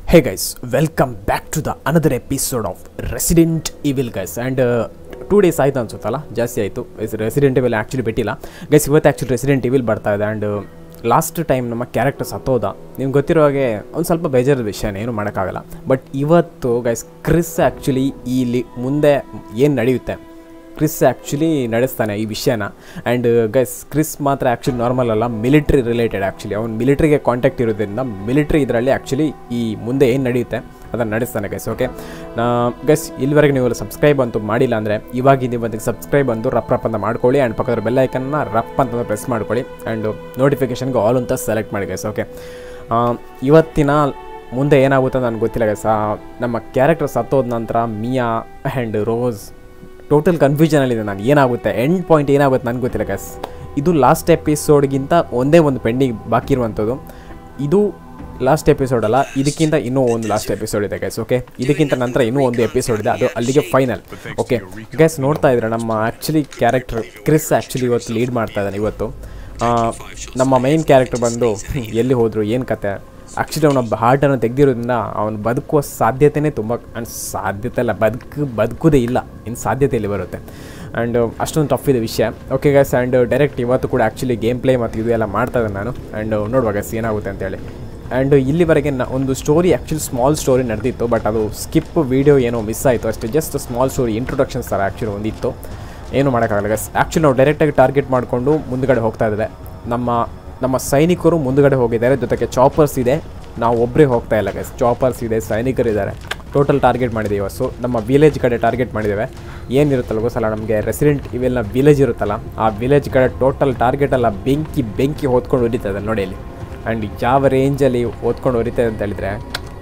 Hey guys, welcome back to the another episode of Resident Evil guys and two days ಆಯ್ತು ಅನ್ಸುತ್ತಲ್ಲ ಜಾಸ್ತಿ ಆಯಿತು Resident Evil actually ಬಿಟ್ಟಿಲ್ಲ guys ಇವತ್ತು actually Resident Evil ಬರ್ತಾ ಇದೆ ಆ್ಯಂಡ್ ಲಾಸ್ಟ್ ಟೈಮ್ ನಮ್ಮ ಕ್ಯಾರೆಕ್ಟರ್ ಸತ್ತೋದ ನಿಮ್ಗೆ ಗೊತ್ತಿರೋ ಹಾಗೆ ಒಂದು ಸ್ವಲ್ಪ ಬೇಜಾರದ ವಿಷಯನೇ ಏನು ಮಾಡೋಕ್ಕಾಗಲ್ಲ ಬಟ್ ಇವತ್ತು ಗೈಸ್ ಕ್ರಿಸ್ ಆ್ಯಕ್ಚುಲಿ ಇಲ್ಲಿ ಮುಂದೆ ಏನು ನಡೆಯುತ್ತೆ ಕ್ರಿಸ್ ಆ್ಯಕ್ಚುಲಿ ನಡೆಸ್ತಾನೆ ಈ ವಿಷಯನ ಆ್ಯಂಡ್ ಗೈಸ್ ಕ್ರಿಸ್ ಮಾತ್ರ ಆ್ಯಕ್ಚುಲಿ ನಾರ್ಮಲ್ ಅಲ್ಲ ಮಿಲಿಟ್ರಿ ರಿಲೇಟೆಡ್ ಆ್ಯಕ್ಚುಲಿ ಅವ್ನು ಮಿಲಿಟ್ರಿಗೆ ಕಾಂಟ್ಯಾಕ್ಟ್ ಇರೋದ್ರಿಂದ ಮಿಲಿಟ್ರಿ ಇದರಲ್ಲಿ ಆ್ಯಕ್ಚುಲಿ ಈ ಮುಂದೆ ಏನು ನಡೆಯುತ್ತೆ ಅದನ್ನು ನಡೆಸ್ತಾನೆ ಗೈಸ್ ಓಕೆ ನಾ ಗೈಸ್ ಇಲ್ಲಿವರೆಗೆ ನೀವು ಸಬ್ಸ್ಕ್ರೈಬ್ ಅಂತೂ ಮಾಡಿಲ್ಲ ಅಂದರೆ ಇವಾಗಿಂದ ಇವತ್ತಿಗೆ ಸಬ್ಸ್ಕ್ರೈಬ್ ಅಂತೂ ರಪ್ ರಪ್ ಅಂತ ಮಾಡ್ಕೊಳ್ಳಿ ಆ್ಯಂಡ್ ಪಕ್ಕದ ಬೆಲ್ಲೈಕನ್ನ ರಪ್ ಅಂತ ಪ್ರೆಸ್ ಮಾಡ್ಕೊಳ್ಳಿ ಆ್ಯಂಡ್ ನೋಟಿಫಿಕೇಷನ್ಗೆ ಆಲ್ ಅಂತ ಸೆಲೆಕ್ಟ್ ಮಾಡಿ ಗೈಸ್ ಓಕೆ ಇವತ್ತಿನ ಮುಂದೆ ಏನಾಗುತ್ತೆ ನನಗೆ ಗೊತ್ತಿಲ್ಲ ಗೈಸ್ ನಮ್ಮ ಕ್ಯಾರೆಕ್ಟರ್ ಸತ್ತೋದ ನಂತರ ಮಿಯಾ ಆ್ಯಂಡ್ ರೋಸ್ ಟೋಟಲ್ ಕನ್ಫ್ಯೂಷನಲ್ಲಿದೆ ನಾನು ಏನಾಗುತ್ತೆ ಎಂಡ್ ಪಾಯಿಂಟ್ ಏನಾಗುತ್ತೆ ನನಗೆ ಗೊತ್ತಿಲ್ಲ ಗೈಸ್ ಇದು ಲಾಸ್ಟ್ ಎಪಿಸೋಡ್ಗಿಂತ ಒಂದೇ ಒಂದು ಪೆಂಡಿಂಗ್ ಬಾಕಿ ಇರುವಂಥದ್ದು ಇದು ಲಾಸ್ಟ್ ಎಪಿಸೋಡ್ ಅಲ್ಲ ಇದಕ್ಕಿಂತ ಇನ್ನೂ ಒಂದು ಲಾಸ್ಟ್ ಎಪಿಸೋಡ್ ಇದೆ ಗೈಸ್ ಓಕೆ ಇದಕ್ಕಿಂತ ನಂತರ ಇನ್ನೂ ಒಂದು ಎಪಿಸೋಡ್ ಇದೆ ಅದು ಅಲ್ಲಿಗೆ ಫೈನಲ್ ಓಕೆ ಗೈಸ್ ನೋಡ್ತಾ ಇದ್ರೆ ನಮ್ಮ ಆ್ಯಕ್ಚುಲಿ ಕ್ಯಾರೆಕ್ಟರ್ ಕ್ರಿಸ್ ಆ್ಯಕ್ಚುಲಿ ಇವತ್ತು ಲೀಡ್ ಮಾಡ್ತಾ ಇದ್ದಾನೆ ಇವತ್ತು ಆ, ನಮ್ಮ ಮೈನ್ ಕ್ಯಾರೆಕ್ಟರ್ ಬಂದು ಎಲ್ಲಿ ಹೋದರು ಏನು ಕತೆ ಆ್ಯಕ್ಚುಲಿ ಅವನ ಹಾರ್ಟನ್ನು ತೆಗೆದಿರೋದ್ರಿಂದ ಅವನು ಬದುಕುವ ಸಾಧ್ಯತೆಯೇ ತುಂಬ ಆ್ಯಂಡ್ ಸಾಧ್ಯತೆ ಅಲ್ಲ ಬದುಕು ಬದುಕೋದೇ ಇಲ್ಲ ಇನ್ನು ಸಾಧ್ಯತೆಯಲ್ಲಿ ಬರುತ್ತೆ ಆ್ಯಂಡ್ ಅಷ್ಟೊಂದು ಟಫ್ ಇದೆ ವಿಷಯ ಓಕೆ ಗೈಸ್ ಆ್ಯಂಡ್ ಡೈರೆಕ್ಟ್ ಇವತ್ತು ಕೂಡ ಆ್ಯಕ್ಚುಲಿ ಗೇಮ್ ಪ್ಲೇ ಮತ್ತು ಇದು ಎಲ್ಲ ಮಾಡ್ತಾ ಇದ್ದೆ ನಾನು ಆ್ಯಂಡ್ ನೋಡುವ ಗೈಸ್ ಏನಾಗುತ್ತೆ ಅಂತೇಳಿ ಆ್ಯಂಡ್ ಇಲ್ಲಿವರೆಗೆ ನ ಒಂದು ಸ್ಟೋರಿ ಆ್ಯಕ್ಚುಲಿ ಸ್ಮಾಲ್ ಸ್ಟೋರಿ ನಡೆದಿತ್ತು ಬಟ್ ಅದು ಸ್ಕಿಪ್ ವೀಡಿಯೋ ಏನೋ ಮಿಸ್ ಆಯಿತು ಅಷ್ಟೇ ಜಸ್ಟ್ ಸ್ಮಾಲ್ ಸ್ಟೋರಿ ಇಂಟ್ರೊಡಕ್ಷನ್ಸ್ ಥರ ಆ್ಯಕ್ಚುಲಿ ಒಂದಿತ್ತು ಏನು ಮಾಡೋಕ್ಕಾಗಲ್ಲ ಗಸ್ ಆ್ಯಕ್ಚುಲಿ ನಾವು ಡೈರೆಕ್ಟಾಗಿ ಟಾರ್ಗೆಟ್ ಮಾಡಿಕೊಂಡು ಮುಂದುಗಡೆ ಹೋಗ್ತಾ ಇದ್ದಾರೆ ನಮ್ಮ ನಮ್ಮ ಸೈನಿಕರು ಮುಂದುಗಡೆ ಹೋಗಿದ್ದಾರೆ ಜೊತೆಗೆ ಚಾಪರ್ಸ್ ಇದೆ ನಾವು ಒಬ್ಬರೇ ಹೋಗ್ತಾ ಇಲ್ಲ ಗಸ್ ಚಾಪರ್ಸ್ ಇದೆ ಸೈನಿಕರಿದ್ದಾರೆ ಟೋಟಲ್ ಟಾರ್ಗೆಟ್ ಮಾಡಿದ್ದೀವಿ ಹೊಸು ನಮ್ಮ ವಿಲೇಜ್ ಕಡೆ ಟಾರ್ಗೆಟ್ ಮಾಡಿದ್ದೇವೆ ಏನಿರುತ್ತಲ್ಲ ಗೊತ್ತಲ್ಲ ನಮಗೆ ರೆಸಿಡೆಂಟ್ ಇವೆಲ್ಲ ವಿಲೇಜ್ ಇರುತ್ತಲ್ಲ ಆ ವಿಲೇಜ್ ಕಡೆ ಟೋಟಲ್ ಟಾರ್ಗೆಟ್ ಎಲ್ಲ ಬೆಂಕಿ ಬೆಂಕಿ ಹೊತ್ಕೊಂಡು ಹೊಡಿತದೆ ನೋಡಿ ಇಲ್ಲಿ ಆ್ಯಂಡ್ ಯಾವ ರೇಂಜಲ್ಲಿ ಓದ್ಕೊಂಡು ಹೊರಿತದೆ ಅಂತ ಹೇಳಿದರೆ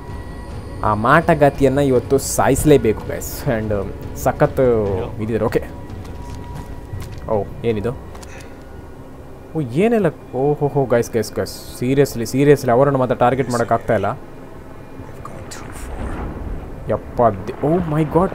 ಆ ಮಾಟಗಾತಿಯನ್ನು ಇವತ್ತು ಸಾಯಿಸಲೇಬೇಕು ಗೈಸ್ ಆ್ಯಂಡ್ ಸಖತ್ ಇದಿದೆ ಓಕೆ ಓ ಏನಿದು ಓ ಏನೆಲ್ಲ ಓ ಹೋ ಹೋ guys guys guys seriously seriously ಅವರನ್ನು ಮಾತ್ರ ಟಾರ್ಗೆಟ್ ಮಾಡೋಕ್ಕಾಗ್ತಾ ಇಲ್ಲ ಯಪ್ಪ ದೆ- oh my God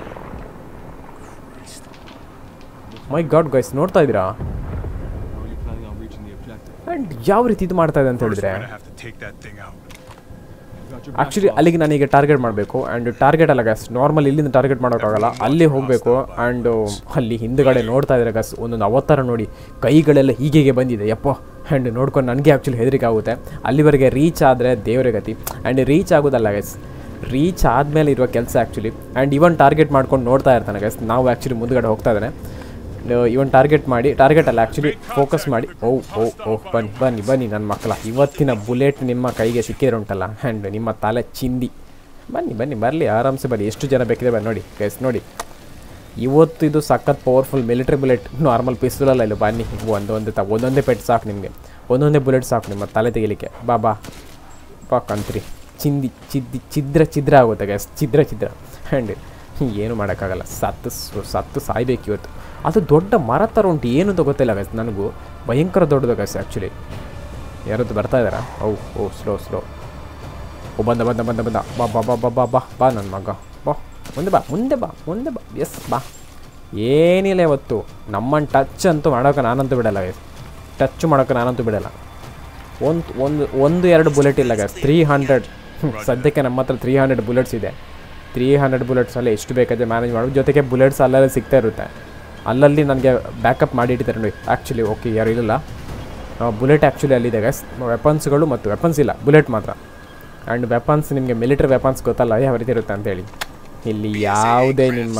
my god guys ನೋಡ್ತಾ ಇದ್ದೀರಾ How are you planning on reaching the objective? And ಯಾವ ರೀತಿ ಇದು ಮಾಡ್ತಾ ಇದೆ ಅಂತ First, ಹೇಳಿದ್ರೆ we're gonna have to take that thing out. You got your actually ಅಲ್ಲಿಗೆ ನಾನೀಗ ಟಾರ್ಗೆಟ್ ಮಾಡಬೇಕು ಆ್ಯಂಡ್ ಟಾರ್ಗೆಟ್ ಅಲ್ಲ ಗಸ್ ನಾರ್ಮಲ್ ಇಲ್ಲಿಂದ ಟಾರ್ಗೆಟ್ ಮಾಡೋಕ್ಕಾಗಲ್ಲ ಅಲ್ಲಿ ಹೋಗಬೇಕು ಆ್ಯಂಡ್ ಅಲ್ಲಿ ಹಿಂದುಗಡೆ ನೋಡ್ತಾ ಇದ್ದಾರೆ ಗಸ್ ಒಂದೊಂದು ಅವತಾರ ನೋಡಿ ಕೈಗಳೆಲ್ಲ ಹೀಗೆ ಬಂದಿದೆ ಯಪ್ಪ ಆ್ಯಂಡ್ ನೋಡ್ಕೊಂಡು ನನಗೆ ಆ್ಯಕ್ಚುಲಿ ಹೆದರಿಕೆ ಆಗುತ್ತೆ ಅಲ್ಲಿವರೆಗೆ ರೀಚ್ ಆದರೆ ದೇವರ ಗತಿ ಆ್ಯಂಡ್ ರೀಚ್ ಆಗೋದಲ್ಲ ಗಸ್ ರೀಚ್ ಆದಮೇಲೆ ಇರುವ ಕೆಲಸ ಆ್ಯಕ್ಚುಲಿ ಆ್ಯಂಡ್ ಇವನ್ ಟಾರ್ಗೆಟ್ ಮಾಡ್ಕೊಂಡು ನೋಡ್ತಾ ಇರ್ತಾನೆ ಗಸ್ ನಾವು ಆ್ಯಕ್ಚುಲಿ ಮುಂದುಗಡೆ ಹೋಗ್ತಾ ಇದ್ದಾನೆ ಇವನ್ ಟಾರ್ಗೆಟ್ ಮಾಡಿ ಟಾರ್ಗೆಟ್ ಅಲ್ಲ ಆ್ಯಕ್ಚುಲಿ ಫೋಕಸ್ ಮಾಡಿ ಓ ಓ ಓ ಬನ್ನಿ ಬನ್ನಿ ಬನ್ನಿ ನನ್ನ ಮಕ್ಕಳ ಇವತ್ತಿನ ಬುಲೆಟ್ ನಿಮ್ಮ ಕೈಗೆ ಸಿಕ್ಕಿದ್ರೆ ಉಂಟಲ್ಲ ಹ್ಯಾಂಡ್ ನಿಮ್ಮ ತಲೆ ಚಿಂದಿ ಬನ್ನಿ ಬನ್ನಿ ಬರಲಿ ಆರಾಮ್ಸೆ ಬನ್ನಿ ಎಷ್ಟು ಜನ ಬೇಕಿದೆ ಬನ್ನಿ ನೋಡಿ ಗೈಸ್ ನೋಡಿ ಇವತ್ತು ಇದು ಸಖತ್ ಪವರ್ಫುಲ್ ಮಿಲಿಟರಿ ಬುಲೆಟ್ ನಾರ್ಮಲ್ ಪಿಸ್ತೂಲಲ್ಲ ಇಲ್ಲ ಬನ್ನಿ ಒಂದೊಂದೇ ತ ಒಂದೊಂದೇ ಪೆಟ್ಟು ಸಾಕು ನಿಮಗೆ ಒಂದೊಂದೇ ಬುಲೆಟ್ ಸಾಕು ನಿಮ್ಮ ತಲೆ ತೆಗಿಲಿಕ್ಕೆ ಬಾ ಬಾ ಬಾ ಕಂತ್ರಿ ಚಿಂದಿ ಚಿದ್ದಿ ಛಿದ್ರ ಛಿದ್ರ ಆಗುತ್ತೆ ಗೈಸ್ ಛಿದ್ರ ಛಿದ್ರ ಆ್ಯಂಡ್ ಏನು ಮಾಡೋಕ್ಕಾಗಲ್ಲ ಸತ್ತು ಸ- ಸತ್ತು ಸಾಯ್ಬೇಕು ಇವತ್ತು ಅದು ದೊಡ್ಡ ಮರ ಥರ ಉಂಟು ಏನು ಅಂತ ಗೊತ್ತಿಲ್ಲ ಗೈಸ್ ನನಗೂ ಭಯಂಕರ ದೊಡ್ಡದು ಗೈಸ್ ಆ್ಯಕ್ಚುಲಿ ಯಾರದ್ದು ಬರ್ತಾ ಇದ್ದಾರಾ ಓ ಓ ಸ್ಲೋ ಸ್ಲೋ ಓ ಬಂದ ಬಂದ ಬಂದ ಬಂದ ಬಾ ಬಾ ಬಾ ಬಾ ಬಾ ಬಾ ಬಾ ನನ್ನ ಮಗ ಬಾ ಮುಂದೆ ಬಾ ಮುಂದೆ ಬಾ ಮುಂದೆ ಬಾ ಎಸ್ ಬಾ ಏನಿಲ್ಲ ಇವತ್ತು ನಮ್ಮನ್ನು ಟಚ್ ಅಂತೂ ಮಾಡೋಕೆ ನಾನಂತೂ ಬಿಡಲ್ಲ ಗೈಸ್ ಟಚ್ ಮಾಡೋಕೆ ನಾನಂತೂ ಬಿಡಲ್ಲ ಒಂದು ಒಂದು ಒಂದು ಎರಡು ಬುಲೆಟ್ ಇಲ್ಲ ಗೈಸ್ ತ್ರೀ ಹಂಡ್ರೆಡ್ ಸದ್ಯಕ್ಕೆ ನಮ್ಮ ಹತ್ರ ತ್ರೀ ಹಂಡ್ರೆಡ್ ಬುಲೆಟ್ಸ್ ಇದೆ ತ್ರೀ ಹಂಡ್ರೆಡ್ ಬುಲೆಟ್ಸಲ್ಲಿ ಎಷ್ಟು ಬೇಕಾದ್ರೆ ಮ್ಯಾನೇಜ್ ಮಾಡೋದು ಜೊತೆಗೆ ಬುಲೆಟ್ಸ್ ಅಲ್ಲಲ್ಲಿ ಸಿಗ್ತಾ ಇರುತ್ತೆ ಅಲ್ಲಲ್ಲಿ ನನಗೆ ಬ್ಯಾಕಪ್ ಮಾಡಿ ಇಟ್ಟಿದ್ದಾರೆ ನೋಡಿ ಆ್ಯಕ್ಚುಲಿ ಓಕೆ ಯಾರು ಇಲ್ಲ ಬುಲೆಟ್ ಆ್ಯಕ್ಚುಲಿ ಅಲ್ಲಿದೆ ಗೈಸ್ ವೆಪನ್ಸ್ಗಳು ಮತ್ತು ವೆಪನ್ಸ್ ಇಲ್ಲ ಬುಲೆಟ್ ಮಾತ್ರ ಆ್ಯಂಡ್ ವೆಪನ್ಸ್ ನಿಮಗೆ ಮಿಲಿಟರಿ ವೆಪನ್ಸ್ ಗೊತ್ತಲ್ಲ ಯಾವ ರೀತಿ ಇರುತ್ತೆ ಅಂತೇಳಿ ಇಲ್ಲಿ ಯಾವುದೇ ನಿಮ್ಮ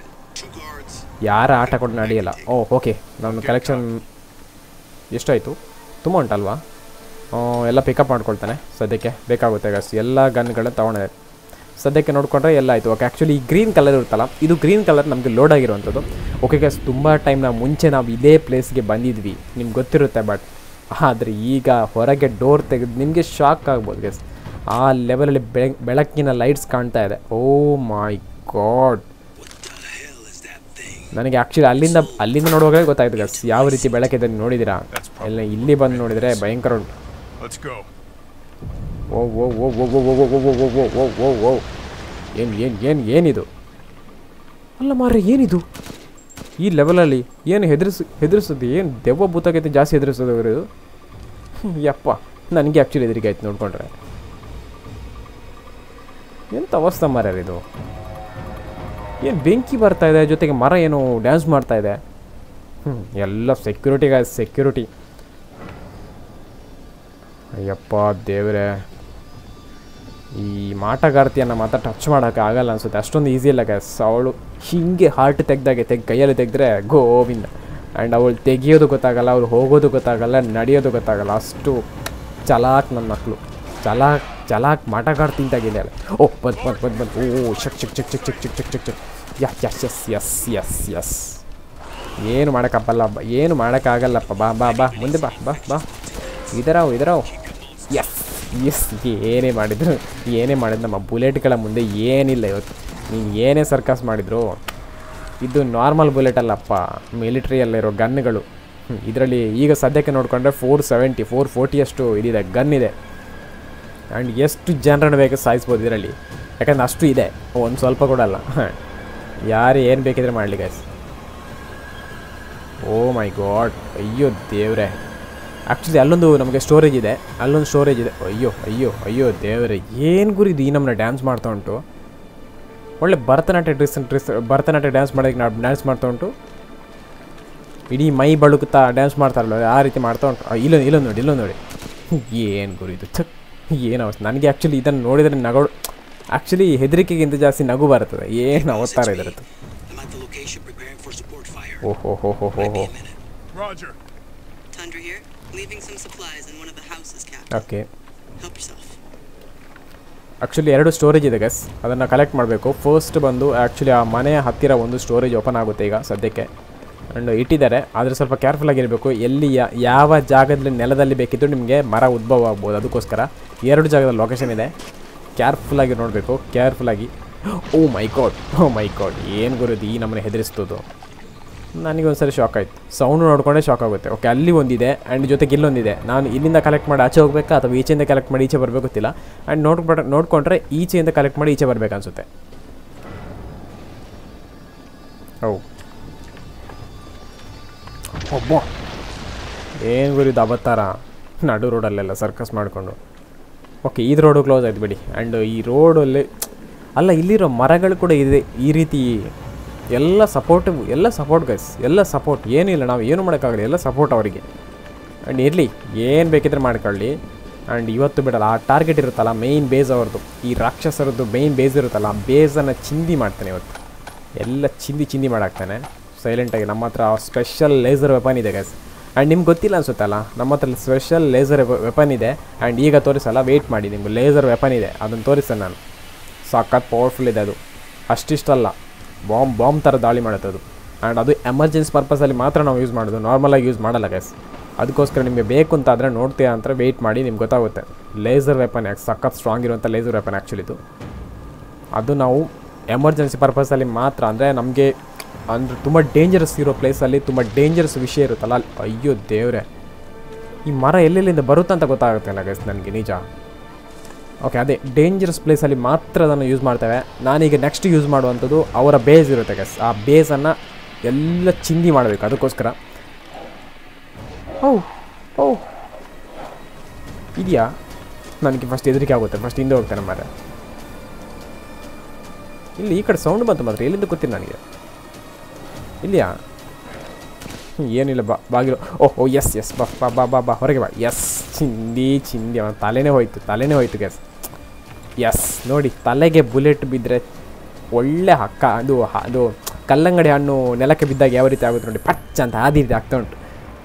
ಯಾರ ಆಟ ಕೂಡ ನಡೆಯಲ್ಲ ಓ ಓಕೆ ನಾನು ಕಲೆಕ್ಷನ್ ಎಷ್ಟಾಯಿತು ತುಂಬ ಉಂಟಲ್ವಾ ಆ, ಎಲ್ಲ ಪಿಕಪ್ ಮಾಡ್ಕೊಳ್ತಾನೆ ಸದ್ಯಕ್ಕೆ ಬೇಕಾಗುತ್ತೆ ಗಸ್ ಎಲ್ಲ ಗನ್ಗಳನ್ನ ತೊಗೊಂಡೆ ಸದ್ಯಕ್ಕೆ ನೋಡಿಕೊಂಡ್ರೆ ಎಲ್ಲ ಆಯಿತು ಓಕೆ ಆ್ಯಕ್ಚುಲಿ ಈ ಗ್ರೀನ್ ಕಲರ್ ಇರುತ್ತಲ್ಲ ಇದು ಗ್ರೀನ್ ಕಲರ್ ನಮಗೆ ಲೋಡ್ ಆಗಿರುವಂಥದ್ದು ಓಕೆ ಗಸ್ ತುಂಬ ಟೈಮ್ ನಾವು ಮುಂಚೆ ನಾವು ಇದೇ ಪ್ಲೇಸ್ಗೆ ಬಂದಿದ್ವಿ ನಿಮ್ಗೆ ಗೊತ್ತಿರುತ್ತೆ ಬಟ್ ಆದರೆ ಈಗ ಹೊರಗೆ ಡೋರ್ ತೆಗೆದು ನಿಮಗೆ ಶಾಕ್ ಆಗ್ಬೋದು ಗಸ್ ಆ ಲೆವೆಲಲ್ಲಿ ಬೆಳ ಬೆಳಕಿನ ಲೈಟ್ಸ್ ಕಾಣ್ತಾ ಇದೆ ಓ ಮೈ ಗಾಡ್ ನನಗೆ ಆ್ಯಕ್ಚುಲಿ ಅಲ್ಲಿಂದ ಅಲ್ಲಿಂದ ನೋಡುವಾಗ ಗೊತ್ತಾಯ್ತು ಗಸ್ ಯಾವ ರೀತಿ ಬೆಳಕಿದೆ ನೀವು ನೋಡಿದ್ದೀರಾ ಎಲ್ಲ ಇಲ್ಲಿ ಬಂದು ನೋಡಿದರೆ ಭಯಂಕರ ಉಂಟು Let's go. ಓ ಓ ಓ ಓ ಓ ಓ ಓ ಓ ಓ ಓ ಓ ಓ ಓ ಏನು ಏನು ಏನು ಏನಿದು ಅಲ್ಲ ಮಾರ್ರೆ ಏನಿದು ಈ ಲೆವೆಲಲ್ಲಿ ಏನು ಹೆದರಿಸ್ ಹೆದರಿಸೋದು ಏನು ದೆವ್ವ ಭೂತಗೈತೆ ಜಾಸ್ತಿ ಹೆದರಿಸೋದು ಅವರು ಇದು ಯಪ್ಪ ನನಗೆ ಆ್ಯಕ್ಚುಲಿ ಹೆದರಿಕೆ ಆಯ್ತು ನೋಡ್ಕೊಂಡ್ರೆ ಎಂಥ ಅವಸ್ಥೆ ಮರ ಇದು ಏನು ಬೆಂಕಿ ಬರ್ತಾ ಇದೆ ಜೊತೆಗೆ ಮರ ಏನು ಡ್ಯಾನ್ಸ್ ಮಾಡ್ತಾ ಇದೆ ಹ್ಞೂ ಎಲ್ಲ ಸೆಕ್ಯೂರಿಟಿ ಸೆಕ್ಯೂರಿಟಿ ಅಯ್ಯಪ್ಪ ದೇವ್ರೆ ಈ ಮಾಟಗಾರ್ತಿಯನ್ನು ಮಾತ್ರ ಟಚ್ ಮಾಡೋಕ್ಕೆ ಆಗಲ್ಲ ಅನ್ಸುತ್ತೆ ಅಷ್ಟೊಂದು ಈಸಿ ಇಲ್ಲ ಗ್ಯಾಸ್ ಅವಳು ಹೀಗೆ ಹಾರ್ಟ್ ತೆಗ್ದಾಗೆ ತೆಗ್ ಕೈಯಲ್ಲಿ ತೆಗೆದ್ರೆ ಗೋವಿಂದ ಆ್ಯಂಡ್ ಅವಳು ತೆಗಿಯೋದು ಗೊತ್ತಾಗಲ್ಲ ಅವ್ರು ಹೋಗೋದು ಗೊತ್ತಾಗಲ್ಲ ನಡೆಯೋದು ಗೊತ್ತಾಗಲ್ಲ ಅಷ್ಟು ಚಲಾಕ್ ನನ್ನ ಮಕ್ಕಳು ಚಲಾಕ್ ಚಲಾಕ್ ಮಾಟಗಾರ್ತಿ ಅಂತಾಗಿದ್ದಾಳೆ ಓ ಬಂದ್ ಬಂದ್ ಬಂದ್ ಬಂದ್ ಓ ಶಕ್ ಶಕ್ ಶಕ್ ಶಕ್ ಶಕ್ ಶಕ್ ಶಕ್ ಶಕ್ ಶಕ್ yes yes yes yes yes yes ಏನು ಮಾಡೋಕ್ಕಪ್ಪಲ್ಲ ಬ ಏನು ಮಾಡೋಕ್ಕಾಗಲ್ಲಪ್ಪ ಬಾ ಬಾ ಬಾ ಮುಂದೆ ಬಾ ಬಾ ಬಾ ಇದರಾವ್ ಇದರಾವ್ ಎಸ್ ಎಸ್ ಏನೇ ಮಾಡಿದ್ರು ಏನೇ ಮಾಡಿದ್ರು ನಮ್ಮ ಬುಲೆಟ್ಗಳ ಮುಂದೆ ಏನಿಲ್ಲ ಇವತ್ತು ನೀನು ಏನೇ ಸರ್ಕಸ್ ಮಾಡಿದ್ರು ಇದು ನಾರ್ಮಲ್ ಬುಲೆಟ್ ಅಲ್ಲಪ್ಪ ಮಿಲಿಟ್ರಿಯಲ್ಲಿರೋ ಗನ್ಗಳು ಇದರಲ್ಲಿ ಈಗ ಸದ್ಯಕ್ಕೆ ನೋಡಿಕೊಂಡ್ರೆ ಫೋರ್ ಸೆವೆಂಟಿ ಫೋರ್ ಫೋರ್ಟಿಯಷ್ಟು ಇದಿದೆ ಗನ್ ಇದೆ ಆ್ಯಂಡ್ ಎಷ್ಟು ಜನರನ್ನು ಬೇಕು ಸಾಯಿಸ್ಬೋದು ಇದರಲ್ಲಿ ಯಾಕಂದ್ರೆ ಅಷ್ಟು ಇದೆ ಒಂದು ಸ್ವಲ್ಪ ಕೂಡ ಅಲ್ಲ ಯಾರು ಏನು ಬೇಕಿದ್ರೆ ಮಾಡಲಿ ಗೈಸ್ ಓ ಮೈ ಗಾಡ್ ಅಯ್ಯೋ ದೇವ್ರೆ ಆ್ಯಕ್ಚುಲಿ ಅಲ್ಲೊಂದು ನಮಗೆ ಸ್ಟೋರೇಜ್ ಇದೆ ಅಲ್ಲೊಂದು ಸ್ಟೋರೇಜ್ ಇದೆ ಅಯ್ಯೋ ಅಯ್ಯೋ ಅಯ್ಯೋ ದೇವ್ರೆ ಏನು ಗುರಿದು ಈ ನಮ್ಮನ್ನ ಡ್ಯಾನ್ಸ್ ಮಾಡ್ತಾ ಉಂಟು ಒಳ್ಳೆ Bharatanatyam dress dress Bharatanatyam dance ಮಾಡೋದಕ್ಕೆ ನಾವು ಡ್ಯಾನ್ಸ್ ಮಾಡ್ತಾ ಉಂಟು ಇಡೀ ಮೈ ಬಳುಕುತ್ತಾ ಡ್ಯಾನ್ಸ್ ಮಾಡ್ತಾರಲ್ಲ ಆ ರೀತಿ ಮಾಡ್ತಾ ಉಂಟು ಆ, ಇಲ್ಲೊಂದು ಇಲ್ಲೊಂದು ನೋಡಿ ಇಲ್ಲೊಂದು ನೋಡಿ ಏನು ಗುರು ಇದು ಥಕ್ ಏನು ಅವಸ್ಥೆ ನನಗೆ ಆ್ಯಕ್ಚುಲಿ ಇದನ್ನು ನೋಡಿದರೆ ನಗೋಡು ಆ್ಯಕ್ಚುಲಿ ಹೆದರಿಕೆಗಿಂತ ಜಾಸ್ತಿ ನಗು ಬರ್ತದೆ ಏನು ಅವತಾರ ಇದರದ್ದು I'm at the location preparing for support fire. ಓಹೋ ಹೋ ಹೋ ಹೋ Might be ಹೋ a minute. Roger. Tundra here, leaving some supplies in one of the houses, Captain. Okay Help yourself. Actually ಎರಡು ಸ್ಟೋರೇಜ್ ಇದೆ ಗಸ್ ಅದನ್ನು ಕಲೆಕ್ಟ್ ಮಾಡಬೇಕು first ಬಂದು ಆ್ಯಕ್ಚುಲಿ ಆ ಮನೆಯ ಹತ್ತಿರ ಒಂದು ಸ್ಟೋರೇಜ್ ಓಪನ್ ಆಗುತ್ತೆ ಈಗ ಸದ್ಯಕ್ಕೆ ಆ್ಯಂಡ್ ಇಟ್ಟಿದ್ದಾರೆ ಆದರೆ ಸ್ವಲ್ಪ ಕೇರ್ಫುಲ್ ಆಗಿರಬೇಕು ಎಲ್ಲಿ ಯಾ- ಯಾವ ಜಾಗದಲ್ಲಿ ನೆಲದಲ್ಲಿ ಬೇಕಿದ್ದು ನಿಮಗೆ ಮರ ಉದ್ಭವ ಆಗ್ಬೋದು ಅದಕ್ಕೋಸ್ಕರ ಎರಡು ಜಾಗದಲ್ಲಿ ಲೊಕೇಶನ್ ಇದೆ ಕೇರ್ಫುಲ್ಲಾಗಿ ನೋಡಬೇಕು ಕೇರ್ಫುಲ್ಲಾಗಿ ಓ my god oh my god ಏನು ಗುರುದು ಈ ನಮ್ಮನೆ ಹೆದರಿಸ್ತದು ನನಗೆ ಒಂದ್ಸರಿ ಶಾಕ್ ಆಯಿತು ಸೌಂಡ್ ನೋಡ್ಕೊಂಡೇ ಶಾಕ್ ಆಗುತ್ತೆ ಓಕೆ ಅಲ್ಲಿ ಒಂದಿದೆ ಆ್ಯಂಡ್ ಜೊತೆಗೆ ಇಲ್ಲೊಂದಿದೆ ನಾನು ಇಲ್ಲಿಂದ ಕಲೆಕ್ಟ್ ಮಾಡಿ ಆಚೆ ಹೋಗ್ಬೇಕಾ ಅಥವಾ ಈಚೆಯಿಂದ ಕಲೆಕ್ಟ್ ಮಾಡಿ ಈಚೆ ಬರಬೇಕು ಗೊತ್ತಿಲ್ಲ ಆ್ಯಂಡ್ ನೋಡ್ಬಿಟ್ರೆ ನೋಡ್ಕೊಂಡ್ರೆ ಈಚೆಯಿಂದ ಕಲೆಕ್ಟ್ ಮಾಡಿ ಈಚೆ ಬರ್ಬೇಕು ಅನ್ಸುತ್ತೆ ಹೌ ಒಬ್ಬ ಏನು ಗುರಿದು ಅವತಾರ ನಡು ರೋಡಲ್ಲೆಲ್ಲ ಸರ್ಕಸ್ ಮಾಡಿಕೊಂಡು ಓಕೆ ಇದು ರೋಡು ಕ್ಲೋಸ್ ಆಯ್ತು ಬಿಡಿ ಆ್ಯಂಡ್ ಈ ರೋಡಲ್ಲಿ ಅಲ್ಲ ಇಲ್ಲಿರೋ ಮರಗಳು ಕೂಡ ಇದೆ ಈ ರೀತಿ ಎಲ್ಲ ಸಪೋರ್ಟ್ ಎಲ್ಲ ಸಪೋರ್ಟ್ ಗೈಸ್ ಎಲ್ಲ ಸಪೋರ್ಟ್ ಏನಿಲ್ಲ ನಾವು ಏನು ಮಾಡೋಕ್ಕಾಗಲ್ಲ ಎಲ್ಲ ಸಪೋರ್ಟ್ ಅವರಿಗೆ ಆ್ಯಂಡ್ ಇರಲಿ ಏನು ಬೇಕಿದ್ರೆ ಮಾಡ್ಕೊಳ್ಳಿ ಆ್ಯಂಡ್ ಇವತ್ತು ಬಿಡಲ್ಲ ಆ ಟಾರ್ಗೆಟ್ ಇರುತ್ತಲ್ಲ ಮೇಯ್ನ್ ಬೇಸ್ ಅವ್ರದ್ದು ಈ ರಾಕ್ಷಸರದ್ದು ಮೇಯ್ನ್ ಬೇಸ್ ಇರುತ್ತಲ್ಲ ಆ ಬೇಸನ್ನು ಚಿಂದಿ ಮಾಡ್ತಾನೆ ಇವತ್ತು ಎಲ್ಲ ಚಿಂದಿ ಚಿಂದಿ ಮಾಡಾಕ್ತಾನೆ ಸೈಲೆಂಟಾಗಿ ನಮ್ಮ ಹತ್ರ ಸ್ಪೆಷಲ್ ಲೇಸರ್ ವೆಪನ್ ಇದೆ ಗೈಸ್ ಆ್ಯಂಡ್ ನಿಮ್ಗೆ ಗೊತ್ತಿಲ್ಲ ಅನ್ಸುತ್ತಲ್ಲ ನಮ್ಮ ಹತ್ರ ಸ್ಪೆಷಲ್ ಲೇಸರ್ ವೆಪನ್ ಇದೆ ಆ್ಯಂಡ್ ಈಗ ತೋರಿಸಲ್ಲ ವೆಯ್ಟ್ ಮಾಡಿ ನಿಮ್ಗೆ ಲೇಸರ್ ವೆಪನ್ ಇದೆ ಅದನ್ನು ತೋರಿಸ್ತೇನೆ ನಾನು ಸಖತ್ ಪವರ್ಫುಲ್ ಇದೆ ಅದು ಅಷ್ಟಿಷ್ಟಲ್ಲ ಬಾಂಬ್ ಬಾಂಬ್ ಥರ ದಾಳಿ ಮಾಡುತ್ತೆ ಅದು ಆ್ಯಂಡ್ ಅದು ಎಮರ್ಜೆನ್ಸಿ ಪರ್ಪಸಲ್ಲಿ ಮಾತ್ರ ನಾವು ಯೂಸ್ ಮಾಡೋದು ನಾರ್ಮಲಾಗಿ ಯೂಸ್ ಮಾಡಲ್ಲ ಗೈಸ್ ಅದಕ್ಕೋಸ್ಕರ ನಿಮಗೆ ಬೇಕು ಅಂತ ಆದರೆ ನೋಡ್ತೀರಾ ಅಂತ ವೆಯ್ಟ್ ಮಾಡಿ ನಿಮ್ಗೆ ಗೊತ್ತಾಗುತ್ತೆ ಲೇಸರ್ ವೆಪನ್ ಯಾಕೆ ಸಖತ್ ಸ್ಟ್ರಾಂಗ್ ಇರುವಂಥ ಲೇಸರ್ ವೆಪನ್ ಆ್ಯಕ್ಚುಲಿದು ಅದು ನಾವು ಎಮರ್ಜೆನ್ಸಿ ಪರ್ಪಸಲ್ಲಿ ಮಾತ್ರ ಅಂದರೆ ನಮಗೆ ಅಂದರೆ ತುಂಬ ಡೇಂಜರಸ್ ಇರೋ ಪ್ಲೇಸಲ್ಲಿ ತುಂಬ ಡೇಂಜರಸ್ ವಿಷಯ ಇರುತ್ತಲ್ಲ ಅಲ್ಲಿ ಅಯ್ಯೋ ದೇವ್ರೆ ಈ ಮರ ಎಲ್ಲೆಲ್ಲಿಂದ ಬರುತ್ತೆ ಅಂತ ಗೊತ್ತಾಗುತ್ತೆ ಗೈಸ್ ನನಗೆ ನಿಜ ಓಕೆ ಅದೇ ಡೇಂಜರಸ್ ಪ್ಲೇಸಲ್ಲಿ ಮಾತ್ರ ಅದನ್ನು ಯೂಸ್ ಮಾಡ್ತೇವೆ ನಾನೀಗ ನೆಕ್ಸ್ಟ್ ಯೂಸ್ ಮಾಡುವಂಥದ್ದು ಅವರ ಬೇಸ್ ಇರುತ್ತೆ ಗೈಸ್ ಆ ಬೇಸನ್ನು ಎಲ್ಲ ಚಿಂದಿ ಮಾಡಬೇಕು ಅದಕ್ಕೋಸ್ಕರ ಓ ಓ ಇದೆಯಾ ನನಗೆ ಫಸ್ಟ್ ಹೆದರಿಕೆ ಆಗುತ್ತೆ ಫಸ್ಟ್ ಹಿಂದೆ ಹೋಗ್ತೇನೆ ಮರ ಇಲ್ಲಿ ಈ ಕಡೆ ಸೌಂಡ್ ಬಂತು ಮಾತ್ರ ಎಲ್ಲಿಂದ ಗೊತ್ತಿಲ್ಲ ನನಗೆ ಇಲ್ಲಿಯಾ ಹ್ಮ್, ಏನಿಲ್ಲ ಬಾ ಬಾಗಿಲು ಓಹ್ ಓ ಎಸ್ ಎಸ್ ಬಾ ಬಾ ಬಾ ಬಾ ಬಾ ಹೊರಗೆ ಬಾ ಎಸ್ ಚಿಂದಿ ಚಿಂದಿ ಅವನ ತಲೆನೇ ಹೋಯ್ತು ತಲೆನೇ ಹೋಯ್ತು ಗ್ಯಾಸ್ ಎಸ್ ನೋಡಿ ತಲೆಗೆ ಬುಲೆಟ್ ಬಿದ್ದರೆ ಒಳ್ಳೆ ಹಕ್ಕ ಅದು ಹ- ಅದು ಕಲ್ಲಂಗಡಿ ಹಣ್ಣು ನೆಲಕ್ಕೆ ಬಿದ್ದಾಗ ಯಾವ ರೀತಿ ಆಗುತ್ತೆ ನೋಡಿ ಪಚ್ ಅಂತ ಆ ರೀತಿ ಆಗ್ತಾ ಉಂಟು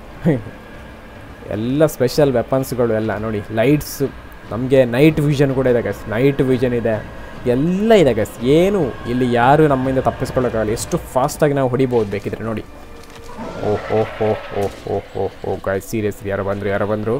ಎಲ್ಲ ಸ್ಪೆಷಲ್ ವೆಪನ್ಸ್ಗಳು ಎಲ್ಲ ನೋಡಿ ಲೈಟ್ಸು ನಮಗೆ ನೈಟ್ ವಿಷನ್ ಕೂಡ ಇದೆ ಗಸ್ ನೈಟ್ ವಿಷನ್ ಇದೆ ಎಲ್ಲ ಇದೆ ಗಸ್ ಏನು ಇಲ್ಲಿ ಯಾರು ನಮ್ಮಿಂದ ತಪ್ಪಿಸ್ಕೊಳ್ಳೋಕ್ಕಾಗಲ್ಲ ಎಷ್ಟು ಫಾಸ್ಟಾಗಿ ನಾವು ಹೊಡಿಬೋದು ಬೇಕಿದ್ರೆ ನೋಡಿ ಓಹ್ ಓಹ್ ಓಹ್ ಓಹ್ ಓಹ್ ಓಹ್ ಓಹ್ ಗಾಯ್ ಸೀರಿಯಸ್ಲಿ ಯಾರೋ ಬಂದರು ಯಾರೋ ಬಂದರು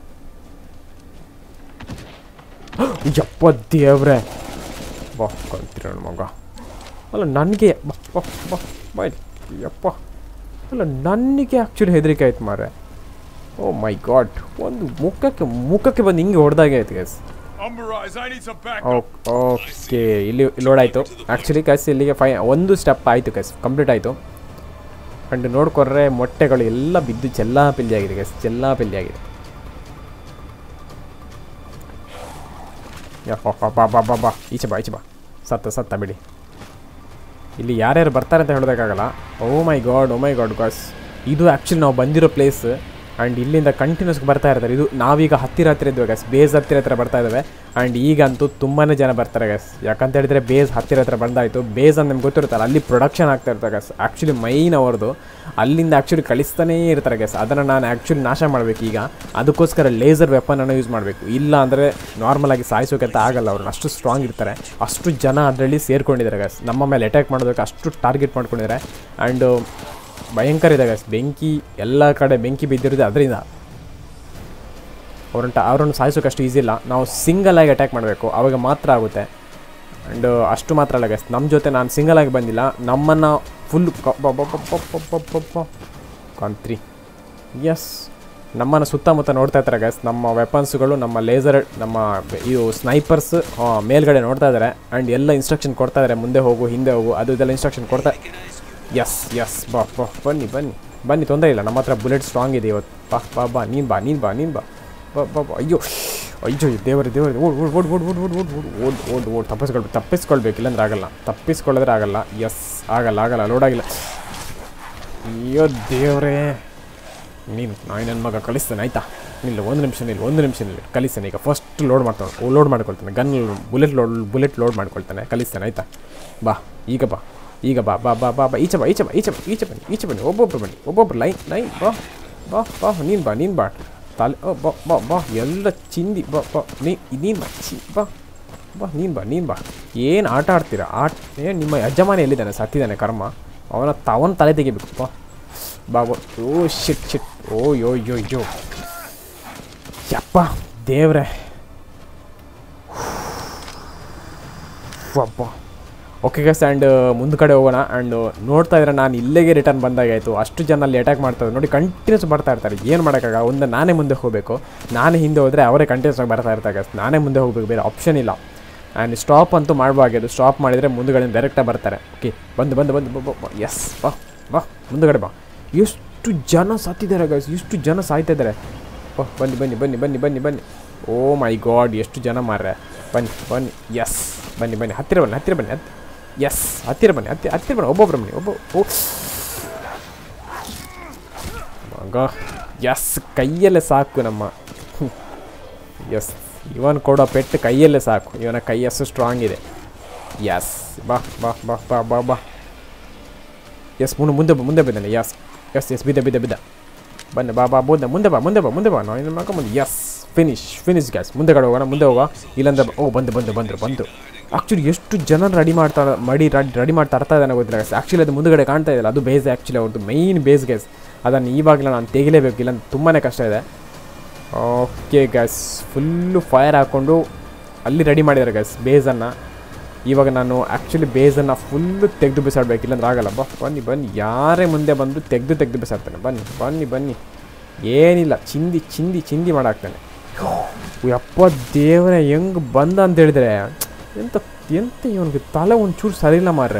ಯಪ್ಪ ದೇವ್ರೆ ಬಾ ಕಲ್ತಿರೋ ಮಗ ಅಲ್ಲ ನನಗೆ ಬಾ ಬಾ ಬಾ ಯಪ್ಪ ಅಲ್ಲ ನನಗೆ ಆ್ಯಕ್ಚುಲಿ ಹೆದರಿಕೆ ಆಯ್ತು ಮಾರೆ ಓ ಮೈ ಗಾಡ್ ಒಂದು ಮುಖಕ್ಕೆ ಮುಖಕ್ಕೆ ಬಂದು ಹಿಂಗೆ ಹೊಡೆದಾಗೆ ಆಯ್ತು guys Umber Eyes, I need some backup. Okay ಇಲ್ಲಿ ಲೋಡ್ ಆಯಿತು ಆ್ಯಕ್ಚುಲಿ ಕಸ್ ಇಲ್ಲಿಗೆ ಫೈ ಒಂದು ಸ್ಟೆಪ್ ಆಯಿತು ಕಸ್ ಕಂಪ್ಲೀಟ್ ಆಯಿತು ಅಂಡ್ ನೋಡ್ಕೊಂಡ್ರೆ ಮೊಟ್ಟೆಗಳು ಎಲ್ಲ ಬಿದ್ದು ಚೆಲ್ಲಾ ಪಿಲ್ಲಿ ಆಗಿದೆ ಗಸ್ ಚೆಲ್ಲಾ ಪಿಲ್ಲಿ ಆಗಿದೆ ಯಪ್ಪ ಬಾ ಬಾ ಬಾ ಬಾ ಈಚೆ ಬಾ ಈಚೆ ಬಾ ಸತ್ತ ಸತ್ತ ಬಿಡಿ ಇಲ್ಲಿ ಯಾರ್ಯಾರು ಬರ್ತಾರೆ ಅಂತ ಹೇಳೋದಕ್ಕಾಗಲ್ಲ oh my god oh my god guys ಇದು ಆ್ಯಕ್ಚುಲಿ ನಾವು ಬಂದಿರೋ ಪ್ಲೇಸ್ ಆ್ಯಂಡ್ ಇಲ್ಲಿಂದ ಕಂಟಿನ್ಯೂಸ್ ಬರ್ತಾ ಇರ್ತಾರೆ ಇದು ನಾವೀಗ ಹತ್ತಿರ ಹತ್ತಿರ ಇದ್ವಿ ಗಸ್ ಬೇಸ್ ಹತ್ತಿರ ಹತ್ತಿರ ಬರ್ತಾ ಇದ್ದಾವೆ ಆ್ಯಂಡ್ ಈಗಂತೂ ತುಂಬಾ ಜನ ಬರ್ತಾರೆ ಗಸ್ ಯಾಕಂತ ಹೇಳಿದ್ರೆ ಬೇಸ್ ಹತ್ತಿರ ಹತ್ತಿರ ಬಂದಾಯಿತು ಬೇಸ್ ಅಂತ ನಿಮ್ಗೆ ಗೊತ್ತಿರುತ್ತಲ್ಲ ಅಲ್ಲಿ ಪ್ರೊಡಕ್ಷನ್ ಆಗ್ತಾ ಇರ್ತಾರೆ ಗಸ್ ಆ್ಯಕ್ಚುಲಿ ಮೈನ್ ಅವ್ರದ್ದು ಅಲ್ಲಿಂದ ಆ್ಯಕ್ಚುಲಿ ಕಳಿಸ್ತಾನೇ ಇರ್ತಾರೆ ಗಸ್ ಅದನ್ನು ನಾನು ಆ್ಯಕ್ಚುಲಿ ನಾಶ ಮಾಡಬೇಕು ಈಗ ಅದಕ್ಕೋಸ್ಕರ ಲೇಸರ್ ವೆಪನನ್ನು ಯೂಸ್ ಮಾಡಬೇಕು ಇಲ್ಲ ಅಂದರೆ ನಾರ್ಮಲಾಗಿ ಸಾಯಿಸೋಕೆ ಅಂತ ಆಗಲ್ಲ ಅವ್ರನ್ನ ಅಷ್ಟು ಸ್ಟ್ರಾಂಗ್ ಇರ್ತಾರೆ ಅಷ್ಟು ಜನ ಅದರಲ್ಲಿ ಸೇರ್ಕೊಂಡಿದ್ದಾರೆ ಗಸ್ ನಮ್ಮ ಮೇಲೆ ಅಟ್ಯಾಕ್ ಮಾಡೋದಕ್ಕೆ ಅಷ್ಟು ಟಾರ್ಗೆಟ್ ಮಾಡ್ಕೊಂಡಿದ್ದಾರೆ ಆ್ಯಂಡ್ ಭಯಂಕರ ಇದೆ ಗಸ್ ಬೆಂಕಿ ಎಲ್ಲ ಕಡೆ ಬೆಂಕಿ ಬಿದ್ದಿರೋದು ಅದರಿಂದ ಅವ್ರನ್ನ ಅವ್ರನ್ನ ಸಾಯಿಸೋಕೆ ಅಷ್ಟು ಈಸಿ ಇಲ್ಲ ನಾವು ಸಿಂಗಲ್ ಆಗಿ ಅಟ್ಯಾಕ್ ಮಾಡಬೇಕು ಆವಾಗ ಮಾತ್ರ ಆಗುತ್ತೆ ಆ್ಯಂಡ್ ಅಷ್ಟು ಮಾತ್ರ ಅಲ್ಲ ಗಸ್ ನಮ್ಮ ಜೊತೆ ನಾನು ಸಿಂಗಲ್ ಆಗಿ ಬಂದಿಲ್ಲ ನಮ್ಮನ್ನು ಫುಲ್ ಕಾಂತ್ರಿ ಎಸ್ ನಮ್ಮನ್ನು ಸುತ್ತಮುತ್ತ ನೋಡ್ತಾ ಇರ್ತಾರೆ ಗಸ್ ನಮ್ಮ ವೆಪನ್ಸ್ಗಳು ನಮ್ಮ ಲೇಸರ್ ನಮ್ಮ ಬೆ- ಇದು ಸ್ನೈಪರ್ಸ್ ಮೇಲ್ಗಡೆ ನೋಡ್ತಾ ಇದ್ದಾರೆ ಆ್ಯಂಡ್ ಎಲ್ಲ ಇನ್ಸ್ಟ್ರಕ್ಷನ್ ಕೊಡ್ತಾ ಇದ್ದಾರೆ ಮುಂದೆ ಹೋಗು ಹಿಂದೆ ಹೋಗು ಅದು ಇದೆಲ್ಲ ಇನ್ಸ್ಟ್ರಕ್ಷನ್ ಕೊಡ್ತಾ ಎಸ್ ಎಸ್ ಬಾ ಬಾ ಬನ್ನಿ ಬನ್ನಿ ಬನ್ನಿ ತೊಂದರೆ ಇಲ್ಲ ನಮ್ಮ ಹತ್ರ ಬುಲೆಟ್ ಸ್ಟ್ರಾಂಗ್ ಇದೆ ಇವತ್ತು ಬಾ ಬಾ ಬಾ ನೀನು ಬಾ ನೀನು ಬಾ ನೀನು ಬಾ ಬಾ ಬಾ ಬಾ ಅಯ್ಯೋ ಅಯ್ಯೋ ದೇವರೇ ದೇವರೇ ಓಡ್ ಓಡ್ ಓಡ್ ಓಡ್ ಓಡ್ ಓಡ್ ಓಡ್ ಓಡ್ ಓಡ್ ಓಡ್ ಓಡ್ ತಪ್ಪಿಸ್ಕೊಳ್ಬೇಕು ತಪ್ಪಿಸ್ಕೊಳ್ಬೇಕು ಇಲ್ಲಾಂದ್ರೆ ಆಗಲ್ಲ ತಪ್ಪಿಸ್ಕೊಳ್ಳೋದ್ರೆ ಆಗಲ್ಲ ಎಸ್ ಆಗಲ್ಲ ಆಗಲ್ಲ ಲೋಡ್ ಆಗಿಲ್ಲ ಅಯ್ಯೋ ದೇವರೇ ನೀನು ನಾನು ನನ್ನ ಮಗ ಕಳಿಸ್ತೇನೆ ಆಯಿತಾ ನಿಲ್ಲ ಒಂದು ನಿಮಿಷ ನಿಲ್ಲ ಒಂದು ನಿಮಿಷ ನಿಲ್ಲ ಕಲಿಸ್ತೇನೆ ಈಗ ಫಸ್ಟ್ ಲೋಡ್ ಮಾಡ್ತಾನೆ ಲೋಡ್ ಮಾಡ್ಕೊಳ್ತಾನೆ gun bullet load bullet load ಮಾಡ್ಕೊಳ್ತಾನೆ ಕಲಿಸ್ತೇನೆ ಆಯಿತಾ ಬಾ ಈಗ ಬಾ ಈಗ ಬಾ ಬಾ ಬಾ ಬಾ ಬಾ ಈಚೆ ಬಾ ಈಚೆ ಬಾ ಈಚೆ ಬಾ ಈಚೆ ಬನ್ನಿ ಈಚೆ ಬನ್ನಿ ಒಬ್ಬೊಬ್ರು ಬನ್ನಿ ಒಬ್ಬೊಬ್ರು ಲೈನ್ ಲೈನ್ ಬಾ ಬಾ ಬಾ ನೀನು ಬಾ ನೀನು ಬಾ ತಲೆ ಓ ಬಾ ಬಾ ಬಾ ಎಲ್ಲ ಚಿಂದಿ ಬಾ ಬಾ ನೀ ನೀನು ಬಾ ಚಿ ಬಾ ಬಾ ನೀನು ಬಾ ನೀನು ಬಾ ಏನು ಆಟ ಆಡ್ತೀರಾ ಆಟ ಏನು ನಿಮ್ಮ ಯಜಮಾನ ಎಲ್ಲಿದ್ದಾನೆ ಸತ್ತಿದ್ದಾನೆ ಕರ್ಮ ಅವನ ತವನ ತಲೆ ತೆಗಿಬೇಕು ಬಾ ಬಾ ಬಾ ಓ ಶಿಟ್ ಶಿಟ್ ಓ ಯೋ ಯೋ ಯೋ ಯಪ್ಪ ದೇವ್ರೆ ಅಪ್ಪ ಓಕೆ ಗಸ್ ಆ್ಯಂಡ್ ಮುಂದ್ಗಡೆ ಹೋಗೋಣ ಆ್ಯಂಡ್ ನೋಡ್ತಾ ಇದ್ರೆ ನಾನು ಇಲ್ಲಿಗೆ ರಿಟರ್ನ್ ಬಂದಾಗಾಯಿತು ಅಷ್ಟು ಜನ ಅಲ್ಲಿ ಅಟ್ಯಾಕ್ ಮಾಡ್ತಾರೆ ನೋಡಿ ಕಂಟಿನ್ಯೂಸ್ ಬರ್ತಾ ಇರ್ತಾರೆ ಏನು ಮಾಡೋಕ್ಕಾಗ ಒಂದು ನಾನೇ ಮುಂದೆ ಹೋಗಬೇಕು ನಾನೇ ಹಿಂದೆ ಹೋದರೆ ಅವರೇ ಕಂಟಿನ್ಯೂಸ್ ಆಗಿ ಬರ್ತಾ ಇರ್ತಾರೆ ಗಸ್ ನಾನೇ ಮುಂದೆ ಹೋಗಬೇಕು ಬೇರೆ ಆಪ್ಷನ್ ಇಲ್ಲ ಆ್ಯಂಡ್ ಸ್ಟಾಪ್ ಅಂತೂ ಮಾಡಬಾರ್ದು ಸ್ಟಾಪ್ ಮಾಡಿದರೆ ಮುಂದುಗಡೆ ಡೈರೆಕ್ಟಾಗಿ ಬರ್ತಾರೆ ಓಕೆ ಬಂದು ಬಂದು ಬಂದು ಎಸ್ ಬಾ ಬಾ ಮುಂದುಗಡೆ ಬಾ ಎಷ್ಟು ಜನ ಸತ್ತಿದ್ದಾರೆ ಗೈಸ್ ಎಷ್ಟು ಜನ ಸಾಯ್ತಾ ಇದ್ದಾರೆ ಓ ಬನ್ನಿ ಬನ್ನಿ ಬನ್ನಿ ಬನ್ನಿ ಬನ್ನಿ ಬನ್ನಿ ಓ ಮೈ ಗಾಡ್ ಎಷ್ಟು ಜನ ಮಾರ್ರೆ ಬನ್ನಿ ಬನ್ನಿ ಎಸ್ ಬನ್ನಿ ಬನ್ನಿ ಹತ್ತಿರ ಬನ್ನಿ ಹತ್ತಿರ ಬನ್ನಿ ಹತ್ತಿ ಎಸ್ ಹತ್ತಿರ ಬನ್ನಿ ಹತ್ತಿ ಹತ್ತಿರ ಬನ್ನಿ ಒಬ್ಬೊಬ್ರು ಬನ್ನಿ ಒಬ್ಬ ಓ ಮಗ ಎಸ್ ಕೈಯಲ್ಲೇ ಸಾಕು ನಮ್ಮ ಎಸ್ ಇವನ್ ಕೊಡೋ ಪೆಟ್ಟು ಕೈಯಲ್ಲೇ ಸಾಕು ಇವನ ಕೈ ಅಷ್ಟು ಸ್ಟ್ರಾಂಗ್ ಇದೆ ಎಸ್ ಬಾ ಬಾ ಬಾ ಬಾ ಬಾ ಬಾ ಎಸ್ ಮುಂದೆ ಮುಂದೆ ಬಾ ಮುಂದೆ ಬಿದ್ದಾನೆ ಎಸ್ ಎಸ್ ಎಸ್ ಬಿದ್ದ ಬಿದ್ದ ಬಿದ್ದ ಬನ್ನಿ ಬಾ ಬಾ ಮುಂದೆ ಮುಂದೆ ಬಾ ಮುಂದೆ ಬಾ ಮುಂದೆ ಬಾ ನಾವು ಏನು ಮುಂದೆ ಎಸ್ ಫಿನಿಶ್ ಫಿನಿಶ್ ಗ್ಯಾಸ್ ಮುಂದೆ ಕಡೆ ಹೋಗೋಣ ಮುಂದೆ ಹೋಗೋ ಇಲ್ಲಾಂದ್ರೆ ಬ- ಓ ಬಂದು ಬಂದು ಬಂದರು ಬಂದರು ಆ್ಯಕ್ಚುಲಿ ಎಷ್ಟು ಜನ ರೆಡಿ ಮಾಡ್ತಾ ಮಡಿ ರೆಡಿ ರೆಡಿ ಮಾಡ್ತಾ ಇರ್ತಾ ಇದ್ದಾನೆ ಗೊತ್ತಿಲ್ಲ ಗ್ಯಾಸ್ ಆ್ಯಕ್ಚುಲಿ ಅದು ಮುಂದುಗಡೆ ಕಾಣ್ತಾ ಇದೆಯಲ್ಲ ಅದು ಬೇಸ್ ಆ್ಯಕ್ಚುಲಿ ಅವ್ರದ್ದು ಮೈನ್ ಬೇಸ್ ಗ್ಯಾಸ್ ಅದನ್ನು ಇವಾಗಲೇ ನಾನು ತೆಗಿಲೇಬೇಕು ಇಲ್ಲ ತುಂಬಾ ಕಷ್ಟ ಇದೆ ಓಕೆ ಗ್ಯಾಸ್ ಫುಲ್ಲು ಫೈರ್ ಹಾಕ್ಕೊಂಡು ಅಲ್ಲಿ ರೆಡಿ ಮಾಡಿದ್ದಾರೆ ಗ್ಯಾಸ್ ಬೇಸನ್ನು ಇವಾಗ ನಾನು ಆ್ಯಕ್ಚುಲಿ ಬೇಸನ್ನು ಫುಲ್ಲು ತೆಗೆದು ಬಿಸಾಡ್ಬೇಕು ಇಲ್ಲಾಂದ್ರೆ ಆಗಲ್ಲ ಬಾ ಬನ್ನಿ ಬನ್ನಿ ಯಾರೇ ಮುಂದೆ ಬಂದು ತೆಗೆದು ತೆಗೆದು ಬಿಸಾಡ್ತಾನೆ ಬನ್ನಿ ಬನ್ನಿ ಬನ್ನಿ ಏನಿಲ್ಲ ಚಿಂದಿ ಚಿಂದಿ ಚಿಂದಿ ಮಾಡಾಕ್ತಾನೆ ಯಪ್ಪ ದೇವರೇ ಹೆಂಗೆ ಬಂದ ಅಂತ ಹೇಳಿದ್ರೆ ಎಂತ ಎಂತ ಇವನಿಗೆ ತಲೆ ಒಂಚೂರು ಸರಿಯಿಲ್ಲ ಮಾರ್ರೆ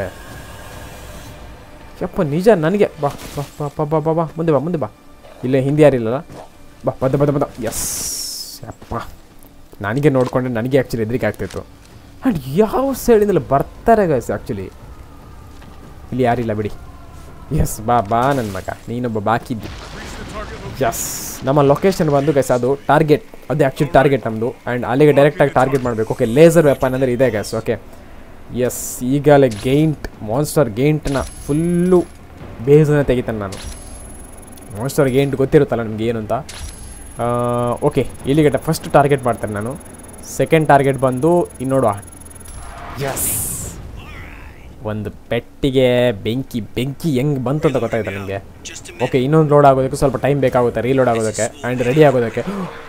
ಯಪ್ಪ ನಿಜ ನನಗೆ ಬಾ ಬಾ ಬಾ ಬಾ ಬಾ ಬಾ ಬಾ ಮುಂದೆ ಬಾ ಮುಂದೆ ಬಾ ಇಲ್ಲೇ ಹಿಂದಿ ಯಾರಿಲ್ಲಲ್ಲ ಬಾ ಬದ ಬದ ಬದ ಎಸ್ ಯಪ್ಪ ನನಗೆ ನೋಡಿಕೊಂಡ್ರೆ ನನಗೆ ಆ್ಯಕ್ಚುಲಿ ಹೆದರಿಕೆ ಆಗ್ತಿತ್ತು ಆ್ಯಂಡ್ ಯಾವ ಸೈಡಿಂದಲ್ಲ ಬರ್ತಾರೆ ಗೈಸ್ ಆ್ಯಕ್ಚುಲಿ ಇಲ್ಲಿ ಯಾರಿಲ್ಲ ಬಿಡಿ ಎಸ್ ಬಾ ಬಾ ನನ್ನ ಮಗ ನೀನೊಬ್ಬ ಬಾಕಿದ್ದಿ ಎಸ್ ನಮ್ಮ ಲೊಕೇಶನ್ ಬಂದು ಗೈಸ್ ಅದು ಟಾರ್ಗೆಟ್ ಅದು ಆ್ಯಕ್ಚುಲಿ ಟಾರ್ಗೆಟ್ ನಮ್ಮದು ಆ್ಯಂಡ್ ಅಲ್ಲಿಗೆ ಡೈರೆಕ್ಟಾಗಿ ಟಾರ್ಗೆಟ್ ಮಾಡಬೇಕು ಓಕೆ ಲೇಸರ್ ವೆಪನ್ ಅಂದರೆ ಇದೆ ಗೈಸ್ ಓಕೆ ಎಸ್ ಈಗಲೇ ಗೇಂಟ್ ಮಾನ್ಸ್ಟರ್ ಗೇಂಟ್ನ ಫುಲ್ಲು ಬೇಸನ್ನ ತೆಗಿತಾನೆ ನಾನು ಮಾನ್ಸ್ಟರ್ ಗೇಂಟ್ ಗೊತ್ತಿರುತ್ತಲ್ಲ ನಿಮ್ಗೆ ಏನು ಅಂತ ಓಕೆ ಇಲ್ಲಿಗೆ ಫಸ್ಟ್ ಟಾರ್ಗೆಟ್ ಮಾಡ್ತೇನೆ ನಾನು ಸೆಕೆಂಡ್ ಟಾರ್ಗೆಟ್ ಬಂದು ಇನ್ನು ನೋಡುವ ಎಸ್ ಒಂದು ಪೆಟ್ಟಿಗೆ ಬೆಂಕಿ ಬೆಂಕಿ ಹೆಂಗೆ ಬಂತು ಅಂತ ಗೊತ್ತಾಯ್ತಾ ನಿಮಗೆ Just a ಓಕೆ ಇನ್ನೊಂದು ಲೋಡ್ ಆಗೋದಕ್ಕೆ ಸ್ವಲ್ಪ ಟೈಮ್ ಬೇಕಾಗುತ್ತೆ ರೀಲೋಡ್ ಆಗೋದಕ್ಕೆ ಆ್ಯಂಡ್ ರೆಡಿ ಆಗೋದಕ್ಕೆ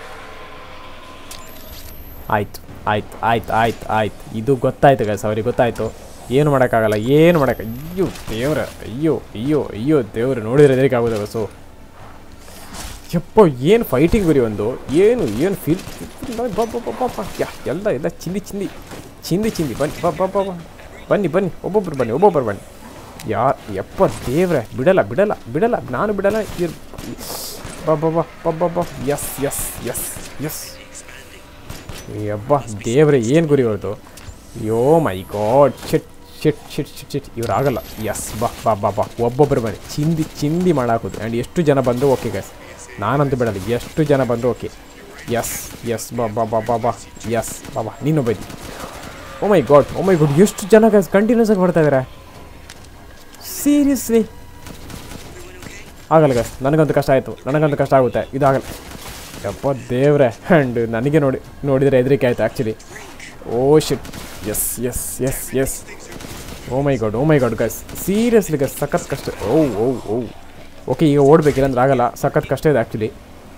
ಆಯ್ತು ಆಯ್ತು ಆಯ್ತು ಆಯ್ತು ಆಯ್ತು ಇದು ಗೊತ್ತಾಯ್ತು ಗೈಸ್ ಅವ್ರಿಗೆ ಗೊತ್ತಾಯ್ತು ಏನು ಮಾಡೋಕ್ಕಾಗಲ್ಲ ಏನು ಮಾಡೋಕ್ಕೆ ಅಯ್ಯೋ ದೇವ್ರ ಅಯ್ಯೋ ಅಯ್ಯೋ ಅಯ್ಯೋ ದೇವ್ರು ನೋಡಿದ್ರೆ ಎದರಿಕೆ ಆಗೋದು ಸೊ ಯಪ್ಪ ಏನು ಫೈಟಿಂಗ್ ಗುರಿ ಒಂದು ಏನು ಏನು ಫೀಲ್ ಯಾ ಎಲ್ಲ ಎಲ್ಲ ಚಿಂದಿ ಚಿಂದಿ ಚಿಂದಿ ಚಿಂದಿ ಬನ್ನಿ ಬಾ ಬಾ ಬಾ ಬಾ ಬನ್ನಿ ಬನ್ನಿ ಒಬ್ಬೊಬ್ರು ಬನ್ನಿ ಒಬ್ಬೊಬ್ರು ಬನ್ನಿ ಯಾ ಯಪ್ಪ ದೇವ್ರೆ ಬಿಡಲ್ಲ ಬಿಡಲ್ಲ ಬಿಡಲ್ಲ ನಾನು ಬಿಡಲ್ಲ ಇರ್ ಬಾ ಬಾ ಬಾ ಬಾ ಬಾ ಬಾ ಎಸ್ ಎಸ್ ಎಸ್ ಎಸ್ ಯಬ್ಬ ದೇವ್ರೆ ಏನು ಗುರಿ ಹೊರತು ಯೋ ಮೈ ಗಾಡ್ ಶಿಟ್ ಶಿಟ್ ಶಿಟ್ ಶಿಟ್ ಶಿಟ್ ಇವ್ರು ಆಗಲ್ಲ ಎಸ್ ಬಾ ಬಾ ಬಾ ಬಾ ಒಬ್ಬೊಬ್ಬರು ಬನ್ನಿ ಚಿಂದಿ ಚಿಂದಿ ಮಾಡಾಕೋದು ಆ್ಯಂಡ್ ಎಷ್ಟು ಜನ ಬಂದು ಓಕೆ ಗೈಸ್ ನಾನಂತೂ ಬಿಡಲ್ಲ ಎಷ್ಟು ಜನ ಬಂದು ಓಕೆ ಎಸ್ ಎಸ್ ಬಾ ಬಾ ಬಾ ಬಾ ಬಾ ಎಸ್ ಬಾ ಬಾ ನೀನು ಬೈದಿ ಓ my god oh my god ಎಷ್ಟು ಜನ ಗೈಸ್ ಕಂಟಿನ್ಯೂಸ್ ಆಗಿ ಬರ್ತಾ ಇದ್ದಾರೆ ಸೀರಿಯಸ್ಲಿ ಆಗಲ್ಲ ಗೈಸ್ ನನಗಂತೂ ಕಷ್ಟ ಆಯಿತು ನನಗಂತೂ ಕಷ್ಟ ಆಗುತ್ತೆ ಇದಾಗಲ್ಲ ಯಪ್ಪ ದೇವ್ರೆ ಆ್ಯಂಡ್ ನನಗೆ ನೋಡಿ ನೋಡಿದರೆ ಹೆದರಿಕೆ ಆಯಿತು actually oh shit yes yes yes yes oh my god oh my god guys seriously guys ಸಖತ್ ಕಷ್ಟ ಓ ಓ ಓ ಓಕೆ ಈಗ ಓಡಬೇಕಿಲ್ಲ ಅಂದ್ರೆ ಆಗಲ್ಲ ಸಖತ್ ಕಷ್ಟ ಇದೆ actually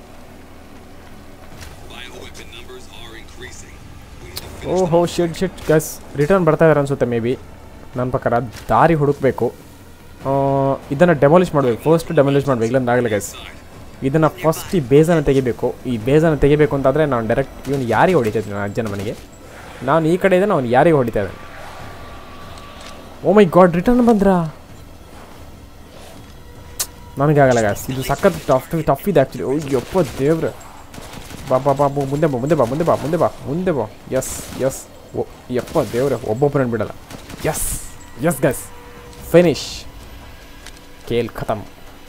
Bioweapon numbers are increasing. Oh ಹೋ ಶಿಟ್ ಶಿಟ್ ಗಸ್ ರಿಟರ್ನ್ ಬರ್ತಾ ಇದಾರೆ ಅನ್ಸುತ್ತೆ ಮೇ ಬಿ ನನ್ನ ಪ್ರಕಾರ ದಾರಿ ಹುಡುಕಬೇಕು ಇದನ್ನು ಡೆಮಾಲಿಷ್ ಮಾಡಬೇಕು ಫಸ್ಟ್ ಡೆಮಾಲಿಷ್ ಮಾಡಬೇಕು ಇಲ್ಲಾಂದ್ರೆ ಆಗಲ್ಲ ಗೈಸ್ ಇದನ್ನು ಫಸ್ಟ್ ಈ ಬೇಸನ್ನು ತೆಗಿಬೇಕು ಈ ಬೇಸನ್ನು ತೆಗಿಬೇಕು ಅಂತಾದರೆ ನಾನು ಡೈರೆಕ್ಟ್ ಇವನು ಯಾರಿಗೆ ಹೊಡಿತಾ ಇದ್ದೀನಿ ನನ್ನ ಅಜ್ಜನ ಮನೆಗೆ ನಾನು ಈ ಕಡೆ ಇದ್ದಾನೆ ಅವ್ನು ಯಾರಿಗೆ ಹೊಡಿತಾ ಇದ್ದಾನೆ ಓ ಮೈ ಗಾಡ್ ರಿಟರ್ನ್ ಬಂದ್ರಾ ನನಗೆ ಆಗಲ್ಲ ಗಾಸ್ ಇದು ಸಖತ್ ಟಫ್ ಟಫ್ ಇದೆ ಆ್ಯಕ್ಚುಲಿ ಓ ಯಪ್ಪ ದೇವ್ರೆ ಬಾ ಬಾ ಬಾ ಬಾ, ಮುಂದೆ ಬಾ ಮುಂದೆ ಬಾ ಮುಂದೆ ಬಾ ಮುಂದೆ ಬಾ ಮುಂದೆ ಬಾ ಎಸ್ ಎಸ್ ಓ ಯಪ್ಪ ದೇವ್ರೆ ಒಬ್ಬೊಬ್ಬರನ್ನು ಬಿಡಲ್ಲ ಎಸ್ ಎಸ್ ಗಸ್ ಫಿನಿಶ್ ಕೇಲ್ ಖತಮ್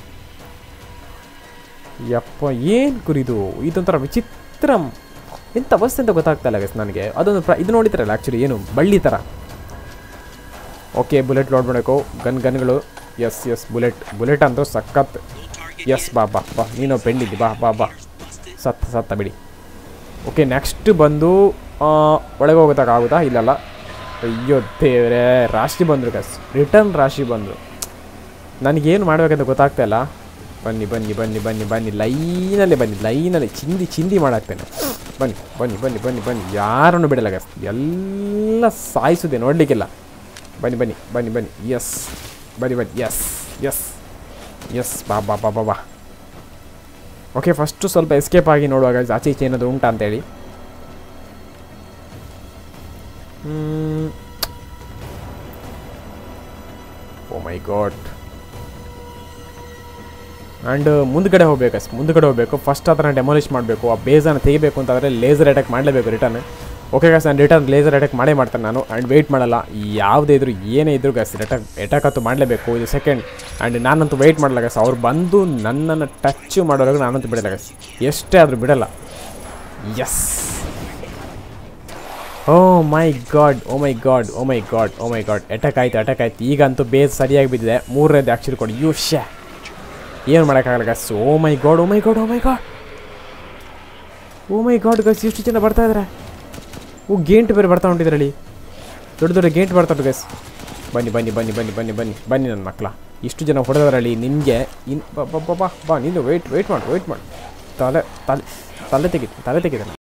ಯಪ್ಪ ಏನು ಕುರಿದು ಇದೊಂಥರ ವಿಚಿತ್ರಂ ಎಂಥ ಅವಸ್ಥೆ ಅಂತ ಗೊತ್ತಾಗ್ತಾ ಇಲ್ಲ ಗಸ್ ನನಗೆ ಅದೊಂದು ಪ್ರ ಇದು ನೋಡಿದ್ರಲ್ಲ ಆ್ಯಕ್ಚುಲಿ ಏನು ಬಳ್ಳಿ ಥರ ಓಕೆ ಬುಲೆಟ್ ಲೋಡ್ ಮಾಡಬೇಕು ಗನ್ ಗನ್ಗಳು ಎಸ್ ಎಸ್ ಬುಲೆಟ್ ಬುಲೆಟ್ ಅಂತೂ ಸಖತ್ ಎಸ್ ಬಾ ಬಾ ಬಾ ನೀನು ಬೆಂಡಿದ್ದಿ ಬಾ ಬಾ ಬಾ ಸತ್ತ ಸತ್ತ ಬಿಡಿ ಓಕೆ ನೆಕ್ಸ್ಟ್ ಬಂದು ಆ, ಒಳಗೆ ಹೋಗೋದಕ್ಕಾಗುತ್ತಾ ಇಲ್ಲಲ್ಲ ಅಯ್ಯೋ ದೇವ್ರೆ ರಾಶಿ ಬಂದರು ಗಸ್ ರಿಟರ್ನ್ ರಾಶಿ ಬಂದರು ನನಗೇನು ಮಾಡಬೇಕಂತ ಗೊತ್ತಾಗ್ತಾ ಇಲ್ಲ ಬನ್ನಿ ಬನ್ನಿ ಬನ್ನಿ ಬನ್ನಿ ಬನ್ನಿ ಲೈನಲ್ಲಿ ಬನ್ನಿ ಲೈನಲ್ಲಿ ಚಿಂದಿ ಚಿಂದಿ ಮಾಡಾಕ್ತೇನೆ ಬನ್ನಿ ಬನ್ನಿ ಬನ್ನಿ ಬನ್ನಿ ಬನ್ನಿ ಯಾರನ್ನು ಬಿಡಲ್ಲ ಗಸ್ ಎಲ್ಲ ಸಾಯಿಸುದೆ ನೋಡಲಿಕ್ಕಿಲ್ಲ ಬನ್ನಿ ಬನ್ನಿ ಬನ್ನಿ ಬನ್ನಿ ಎಸ್ ಬನ್ನಿ ಬನ್ನಿ ಎಸ್ ಎಸ್ ಎಸ್ ಬಾ ಬಾ ಬಾ ಬಾ ಬಾ ಓಕೆ ಫಸ್ಟು ಸ್ವಲ್ಪ ಎಸ್ಕೇಪ್ ಆಗಿ ನೋಡುವಾಗ ಆಚೆ ಈಚೆ ಏನಾದರೂ ಉಂಟಾ ಅಂತೇಳಿ ಓ ಮೈ ಗಾಡ್ ಆ್ಯಂಡ್ ಮುಂದ್ಗಡೆ ಹೋಗ್ಬೇಕು ಅಸ್ ಮುಂದ್ಗಡೆ ಹೋಗಬೇಕು ಫಸ್ಟ್ ಅದನ್ನು ಡೆಮಾಲಿಷ್ ಮಾಡಬೇಕು ಆ ಬೇಸನ್ನು ತೆಗಿಬೇಕು ಅಂತಂದರೆ ಲೇಸರ್ ಅಟ್ಯಾಕ್ ಮಾಡಲೇಬೇಕು ರಿಟರ್ನ್ ಓಕೆ ಗಸ್ ನಾನು ರಿಟರ್ನ್ ಲೇಸರ್ ಅಟ್ಯಾಕ್ ಮಾಡೇ ಮಾಡ್ತಾನೆ ನಾನು ಆ್ಯಂಡ್ ವೆಯ್ಟ್ ಮಾಡಲ್ಲ ಯಾವುದೇ ಇದ್ರು ಏನೇ ಇದ್ರು ಗಸ್ ಅಟ್ಯಾಕ್ ಅಟ್ಯಾಕ್ ಅಂತೂ ಮಾಡಲೇಬೇಕು ಇದು ಸೆಕೆಂಡ್ ಆ್ಯಂಡ್ ನಾನಂತೂ ವೆಯ್ಟ್ ಮಾಡಲ್ಲ ಗಸ್ ಅವ್ರು ಬಂದು ನನ್ನನ್ನು ಟಚ್ ಮಾಡೋವರೆಗೂ ನಾನಂತೂ ಬಿಡಲ್ಲ ಗಸ್ ಎಷ್ಟೇ ಆದರೂ ಬಿಡಲ್ಲ yes oh my god oh my god oh my god oh my god attack ಆಯ್ತು ಅಟ್ಯಾಕ್ ಆಯ್ತು ಈಗಂತೂ ಬೇಸ್ ಸರಿಯಾಗಿ ಬಿದ್ದಿದೆ ಮೂರನೇದು ಆ್ಯಕ್ಚುಲಿ ಕೊಡಿ ಯು ಶ್ಯಾ ಏನು ಮಾಡೋಕ್ಕಾಗಲ್ಲ guys oh my god oh my god oh my god oh my god guys ಎಷ್ಟು ಜನ ಬರ್ತಾ ಇದ್ದಾರೆ ಓ ಗೇಂಟ್ ಬೇರೆ ಬರ್ತಾ ಹೊಂಟಿದ್ರಲ್ಲಿ ದೊಡ್ಡ ದೊಡ್ಡ ಗೇಂಟ್ ಬರ್ತಾ ಉಂಟು ಗಸ್ ಬನ್ನಿ ಬನ್ನಿ ಬನ್ನಿ ಬನ್ನಿ ಬನ್ನಿ ಬನ್ನಿ ಬನ್ನಿ ನನ್ನ ಮಕ್ಕಳ ಇಷ್ಟು ಜನ ಹೊಡೆದವರಲ್ಲಿ ನಿಮಗೆ ಇನ್ ಬಾ ಬಾ ಬಾ ಬಾ ಬಾ ನೀನು ವೆಯ್ಟ್ ವೆಯ್ಟ್ ಮಾಡು ವೆಯ್ಟ್ ಮಾಡು ತಲೆ ತಲೆ ತಲೆ ತೆಗಿ ತಲೆ ತೆಗಿದೆ